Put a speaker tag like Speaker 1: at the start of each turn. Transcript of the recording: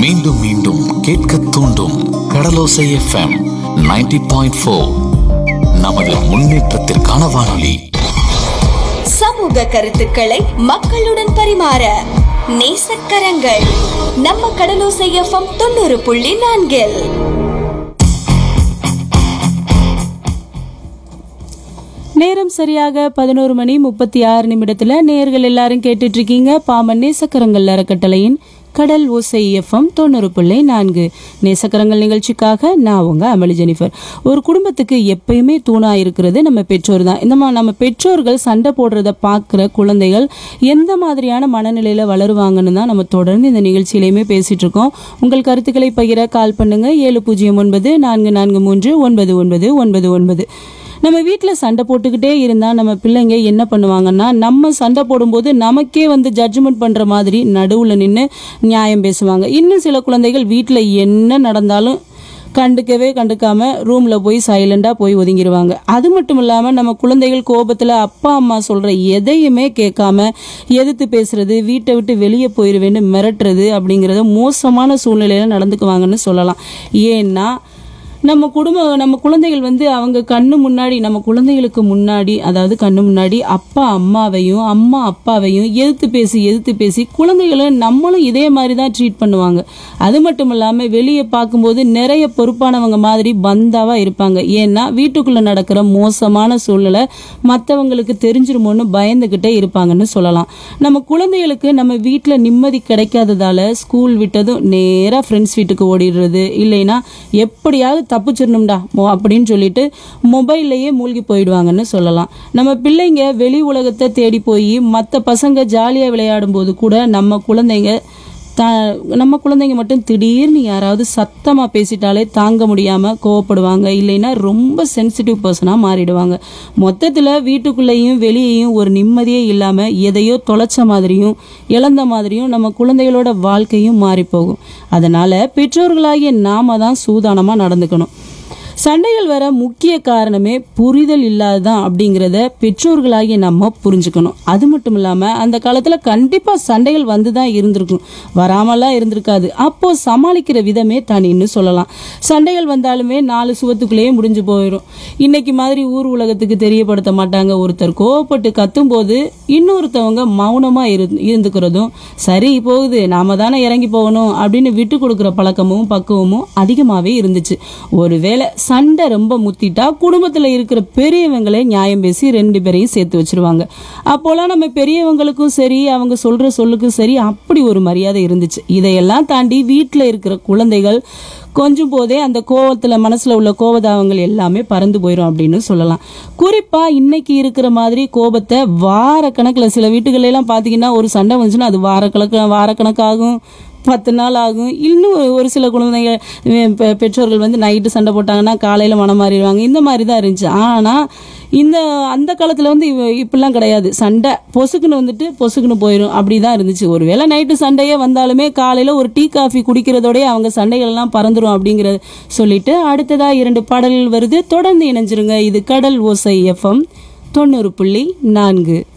Speaker 1: மீண்டும் மீண்டும் கேட்க தூண்டும் கடலோசை எஃப்எம் 90.4 பாயிண்ட் ஃபோர் நமது முன்னேற்றத்திற்கான வானொலி
Speaker 2: சமூக கருத்துக்களை மக்களுடன் பரிமாற நேசக்கரங்கள் நம்ம கடலோசை எஃப்எம் தொண்ணூறு புள்ளி நான்கில்
Speaker 3: நேரம் சரியாக பதினோரு மணி முப்பத்தி ஆறு நிமிடத்துல நேர்கள் எல்லாரும் கேட்டுட்டு இருக்கீங்க பாமன் நேசக்கரங்கள் அறக்கட்டளையின் கடல் ஓசை எஃப்எம் தொண்ணூறு புள்ளி நான்கு நேசக்கரங்கள் நிகழ்ச்சிக்காக நான் உங்க அமளி ஜெனிஃபர் ஒரு குடும்பத்துக்கு எப்பயுமே தூணா இருக்கிறது நம்ம பெற்றோர் தான் இந்த மா- நம்ம பெற்றோர்கள் சண்டை போடுறத பார்க்குற குழந்தைகள் எந்த மாதிரியான மனநிலையில வளருவாங்கன்னு தான் நம்ம தொடர்ந்து இந்த நிகழ்ச்சியிலையுமே பேசிட்டு இருக்கோம் உங்கள் கருத்துக்களை பகிர கால் பண்ணுங்க ஏழு பூஜ்ஜியம் ஒன்பது நான்கு நான்கு மூன்று ஒன்பது ஒன்பது ஒன்பது ஒன்பது நம்ம வீட்டில் சண்டை போட்டுக்கிட்டே இருந்தால் நம்ம பிள்ளைங்க என்ன பண்ணுவாங்கன்னா நம்ம சண்டை போடும்போது நமக்கே வந்து ஜட்ஜ்மெண்ட் பண்ணுற மாதிரி நடுவில் நின்று நியாயம் பேசுவாங்க இன்னும் சில குழந்தைகள் வீட்டில் என்ன நடந்தாலும் கண்டுக்கவே கண்டுக்காம ரூமில் போய் சைலண்டாக போய் ஒதுங்கிடுவாங்க அது மட்டும் இல்லாமல் நம்ம குழந்தைகள் கோபத்தில் அப்பா அம்மா சொல்கிற எதையுமே கேட்காம எதிர்த்து பேசுறது வீட்டை விட்டு வெளியே போயிடுவேன்னு மிரட்டுறது அப்படிங்கிறத மோசமான சூழ்நிலையில் நடந்துக்குவாங்கன்னு சொல்லலாம் ஏன்னா நம்ம குடும்பம் நம்ம குழந்தைகள் வந்து அவங்க கண்ணு முன்னாடி நம்ம குழந்தைகளுக்கு முன்னாடி அதாவது கண்ணு முன்னாடி அப்பா அம்மாவையும் அம்மா அப்பாவையும் எதிர்த்து பேசி எதிர்த்து பேசி குழந்தைகளை நம்மளும் இதே மாதிரி தான் ட்ரீட் பண்ணுவாங்க அது மட்டும் இல்லாமல் வெளியே பார்க்கும்போது நிறைய பொறுப்பானவங்க மாதிரி பந்தாவா இருப்பாங்க ஏன்னா வீட்டுக்குள்ள நடக்கிற மோசமான சூழ்நிலை மற்றவங்களுக்கு தெரிஞ்சிருமோன்னு பயந்துகிட்டே இருப்பாங்கன்னு சொல்லலாம் நம்ம குழந்தைகளுக்கு நம்ம வீட்டில் நிம்மதி கிடைக்காததால ஸ்கூல் விட்டதும் நேராக ஃப்ரெண்ட்ஸ் வீட்டுக்கு ஓடிடுறது இல்லைன்னா எப்படியாவது தப்பிச்சிடணும்டா மோ- அப்படின்னு சொல்லிட்டு மொபைல்லையே மூழ்கி போயிடுவாங்கன்னு சொல்லலாம் நம்ம பிள்ளைங்க வெளி உலகத்தை தேடி போய் மற்ற பசங்க ஜாலியாக விளையாடும் போது கூட நம்ம குழந்தைங்க த நம்ம குழந்தைங்க மட்டும் திடீர்னு யாராவது சத்தமாக பேசிட்டாலே தாங்க முடியாமல் கோவப்படுவாங்க இல்லைன்னா ரொம்ப சென்சிட்டிவ் பர்சனாக மாறிடுவாங்க மொத்தத்தில் வீட்டுக்குள்ளேயும் வெளியேயும் ஒரு நிம்மதியே இல்லாமல் எதையோ தொலைச்ச மாதிரியும் இழந்த மாதிரியும் நம்ம குழந்தைகளோட வாழ்க்கையும் மாறி போகும் அதனால் பெற்றோர்களாகிய நாம தான் சூதானமாக நடந்துக்கணும் சண்டைகள் வர முக்கிய காரணமே புரிதல் இல்லாததான் அப்படிங்கிறத பெற்றோர்களாகிய நம்ம புரிஞ்சுக்கணும் அது மட்டும் இல்லாமல் அந்த காலத்தில் கண்டிப்பாக சண்டைகள் வந்து தான் இருந்திருக்கும் வராமலாம் இருந்திருக்காது அப்போ சமாளிக்கிற விதமே தனின்னு சொல்லலாம் சண்டைகள் வந்தாலுமே நாலு சுவத்துக்குள்ளேயே முடிஞ்சு போயிடும் இன்னைக்கு மாதிரி ஊர் உலகத்துக்கு தெரியப்படுத்த மாட்டாங்க ஒருத்தர் கோவப்பட்டு கத்தும்போது இன்னொருத்தவங்க மௌனமாக இரு இருந்துக்கிறதும் சரி போகுது நாம தானே இறங்கி போகணும் அப்படின்னு விட்டு கொடுக்குற பழக்கமும் பக்குவமும் அதிகமாகவே இருந்துச்சு ஒருவேளை சண்டை ரொம்ப முத்திட்டா குடும்பத்தில் இருக்கிற பெரியவங்களே நியாயம் பேசி ரெண்டு பேரையும் சேர்த்து வச்சிருவாங்க அப்போலாம் நம்ம பெரியவங்களுக்கும் சரி அவங்க சொல்ற சொல்லுக்கும் சரி அப்படி ஒரு மரியாதை இருந்துச்சு இதையெல்லாம் தாண்டி வீட்டில் இருக்கிற குழந்தைகள் கொஞ்சம் போதே அந்த கோவத்தில் மனசில் உள்ள கோபதாவங்கள் எல்லாமே பறந்து போயிடும் அப்படின்னு சொல்லலாம் குறிப்பாக இன்னைக்கு இருக்கிற மாதிரி கோபத்தை வார கணக்கில் சில வீட்டுகள்ல எல்லாம் பார்த்தீங்கன்னா ஒரு சண்டை வந்துச்சுன்னா அது வாரக்கணக்கு வாரக்கணக்காகும் பத்து நாள் ஆகும் இன்னும் ஒரு சில குழந்தைங்க அஹ் பெ- பெற்றோர்கள் வந்து நைட்டு சண்டை போட்டாங்கன்னா காலையில் மனம் மாறிடுவாங்க இந்த மாதிரி தான் இருந்துச்சு ஆனால் இந்த அந்த காலத்தில் வந்து இவ- இப்படிலாம் கிடையாது சண்டை பொசுக்குன்னு வந்துட்டு பொசுக்குன்னு போயிடும் அப்படி தான் இருந்துச்சு ஒருவேளை நைட்டு சண்டையே வந்தாலுமே காலையில் ஒரு டீ காஃபி குடிக்கிறதோடய அவங்க சண்டைகள் எல்லாம் பறந்துரும் அப்படிங்கிறத சொல்லிட்டு அடுத்ததா இரண்டு பாடல்கள் வருது தொடர்ந்து இணைஞ்சிருங்க இது கடல் ஓசை எஃப்எம் தொண்ணூறு புள்ளி நான்கு